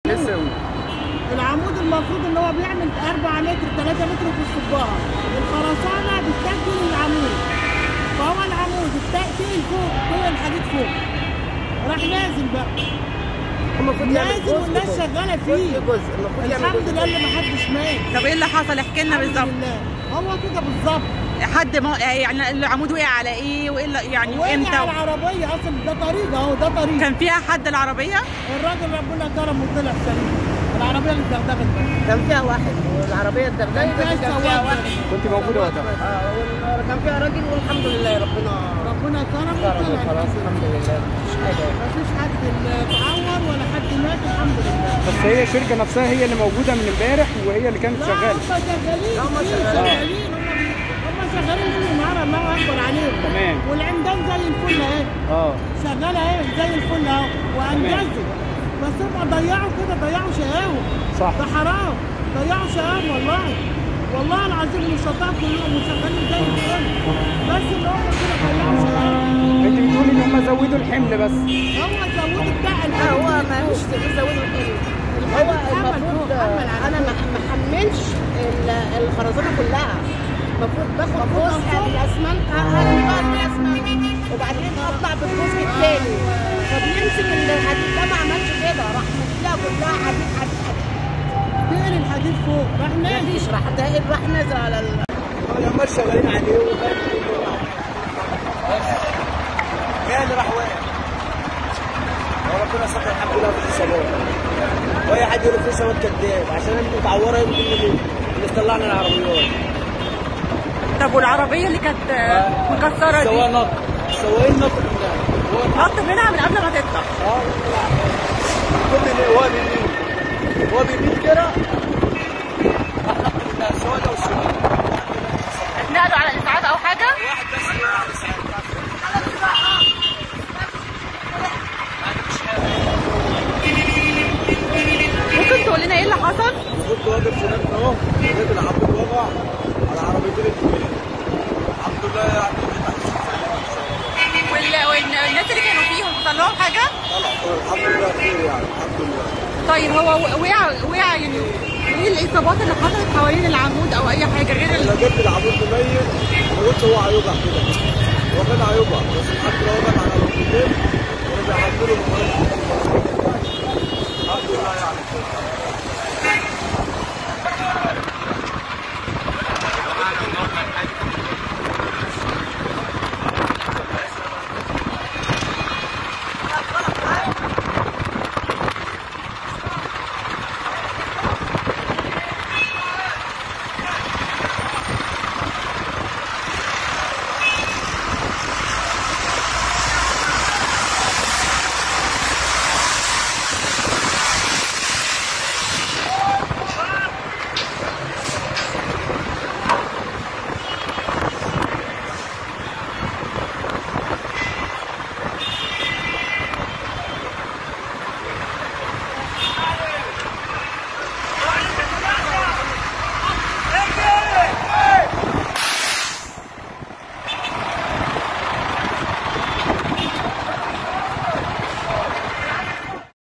لسه يقول العمود المفروض ان هو بيعمل 4 متر 3 متر في الصباعه الخرسانه بتتجه العمود فهو العمود التقل فوق فوق الحديد فوق راح نازل بقى المفروض يعمل نازل جزء والناس جزء. شغاله فيه جزء جزء المفروض يعمل الحمد جزء لله اللي ما حدش مات طب ايه اللي حصل احكي لنا الحمد بالظبط لله هو كده بالظبط حد ما يعني العمود وقع على ايه وايه اللي- يعني وقع امتى على العربيه اصلا ده طريق اهو ده طريق كان فيها حد العربيه الراجل ربنا كرمه وطلع سليم العربيه اللي اتدغدغت بس كان فيها واحد والعربيه الدغدغه كان فيها كان فيها سواق. واحد كنت موجوده وقتها اه وال- كان فيها راجل والحمد لله ربنا ربنا كرمه كرمه وطلع خلاص الحمد لله مفيش حاجه مفيش حد اتعور ولا حد مات الحمد لله بس هي الشركه نفسها هي اللي موجوده من امبارح وهي اللي كانت لا شغاله هم شغالين لا، هم فيه، شغالين. شغالين هم هم شغالين ليل ونهار الله اكبر عليهم تمام. والعمدان زي الفل اهي اه شغاله اهي زي الفل اهو وانجزت بس هم ضيعوا كده ضيعوا شقاهم صح ده حرام ضيعوا شقاهم والله والله العظيم النشطاء كلهم وشغالين زي الفل بس اللي هم كده ضيعوا شقاهم انت بتقولي ان هم زودوا الحمل بس هو زودوا بتاع لا هو مالوش زود الحلو هو المفروض انا ما ما احملش ال- الخرزانه كلها المفروض باخد جزء بالاسمنت ارمي بقى بالاسمنت وبعدين اطلع بالجزء الثاني فبيمسك الحديد ده ما عملش كده راح مديها كلها حديد حديد حديد بير الحديد فوق راح نازل مفيش راح داقل راح نازل على ال... لما شغالين عليه كان راح واقع وربنا ستر الحمد لله في الحسابات واي حد يقول في حسابات كذاب عشان انا متعوره يمكن اللي اللي طلعنا العربيات طب والعربيه اللي كانت آه، مكسره سواء دي نط السواقين نطوا منها هو نط منها من قبل ما تطلع اه كل اللي هو بيمين هو بيمين كده راح نط منها السواق ده والسواق اتنقلوا على الاسعاف او حاجه واحد بس اللي راح يساعد ممكن تقول لنا ايه اللي حصل كنت واقف هناك اهو لقيت العبود وقع على عربيتين اتنين الحمد لله يعني وال- والناس اللي كانوا فيهم حصل لهم حاجه طلع الحمد لله خير يعني الحمد لله طيب هو وقع وقع يعني ايه الاصابات اللي حصلت حوالين العمود او اي حاجه غير ال... انا جبت العمود مميت وقلت هو هيوجع كده هو كان هيوجع بس الحمد لله وقع على عربيتين ورجع حط له